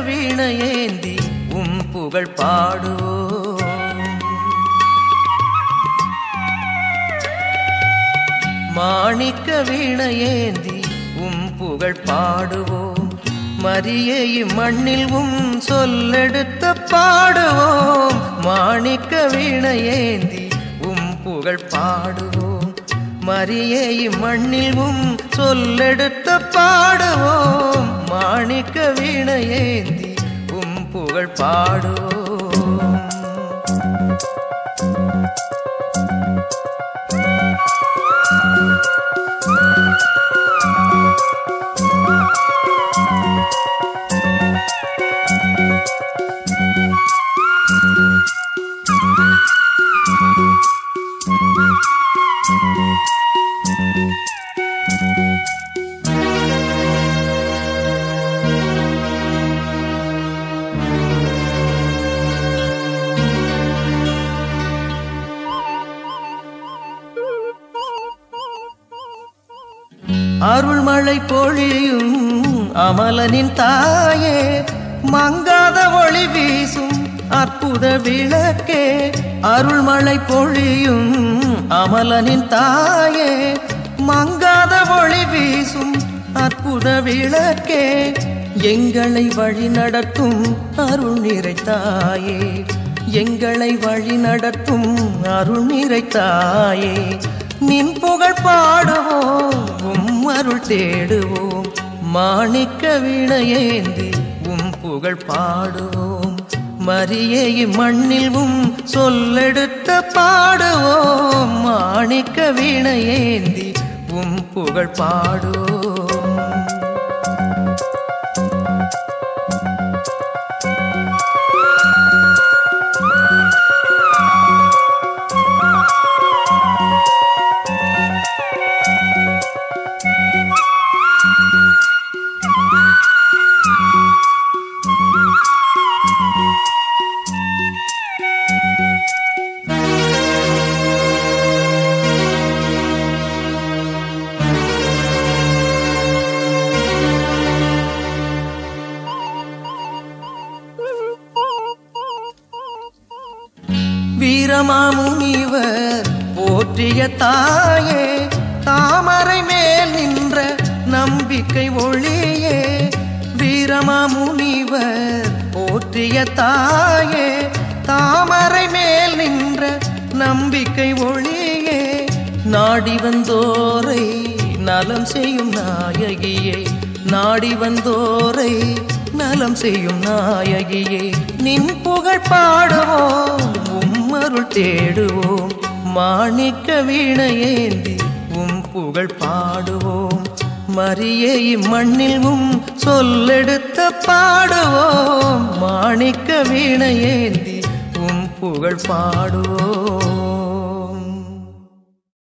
வீணையேந்தி உம் புகழ் பாடுவோம் மாணிக்க வீணையேந்தி உம் புகழ் பாடுவோம் மரியை மண்ணில் உம் சொல்லெடுத்த பாடுவோம் மாணிக்க வீணையேந்தி உம் புகழ் பாடுவோம் மரியை மண்ணில் உம் சொல்லெடுத்த பாடுவோம் மாணிக்க வீணையேந்தி உம் புகழ் பாடுவோம் அருள்மழை பொழியும் அமலனின் தாயே மங்காத ஒளி வீசும் அற்புத விளக்கே அருள்மழை பொழியும் அமலனின் தாயே மங்காத ஒளி வீசும் அற்புத விளக்கே எங்களை வழி நடத்தும் அருள் நிறைத்தாயே எங்களை வழி நடத்தும் அருள் நிறைத்தாயே நின் புகழ் பாடுவோம் உம் அருள் தேடுவோம் மாணிக்க வீணையேந்தி உம் புகழ் பாடுவோம் மரியே மண்ணில் உம் சொல்லெடுத்த பாடுவோம் மாணிக்க வீணையேந்தி உம் புகழ் பாடுவோம் வீரமாமுனிவர் போற்றிய தாயே தாமரை மேல் நின்ற நம்பிக்கை ஒளியே வீரமாமுனிவர் போற்றிய தாயே தாமரை மேல் நின்ற நம்பிக்கை ஒளியே நாடி வந்தோரை நலம் செய்யும் நாயகியே நாடி வந்தோரை நலம் செய்யும் நாயகியே நின் புகழ் பாடுவோம் உம் அருள் தேடுவோம் மாணிக்க வீணையேந்தி உம் புகழ் பாடுவோம் மரியே மண்ணில் உம் சொல்லெடுத்த பாடுவோம் மாணிக்க வீணையேந்தி உம் புகழ் பாடுவோம்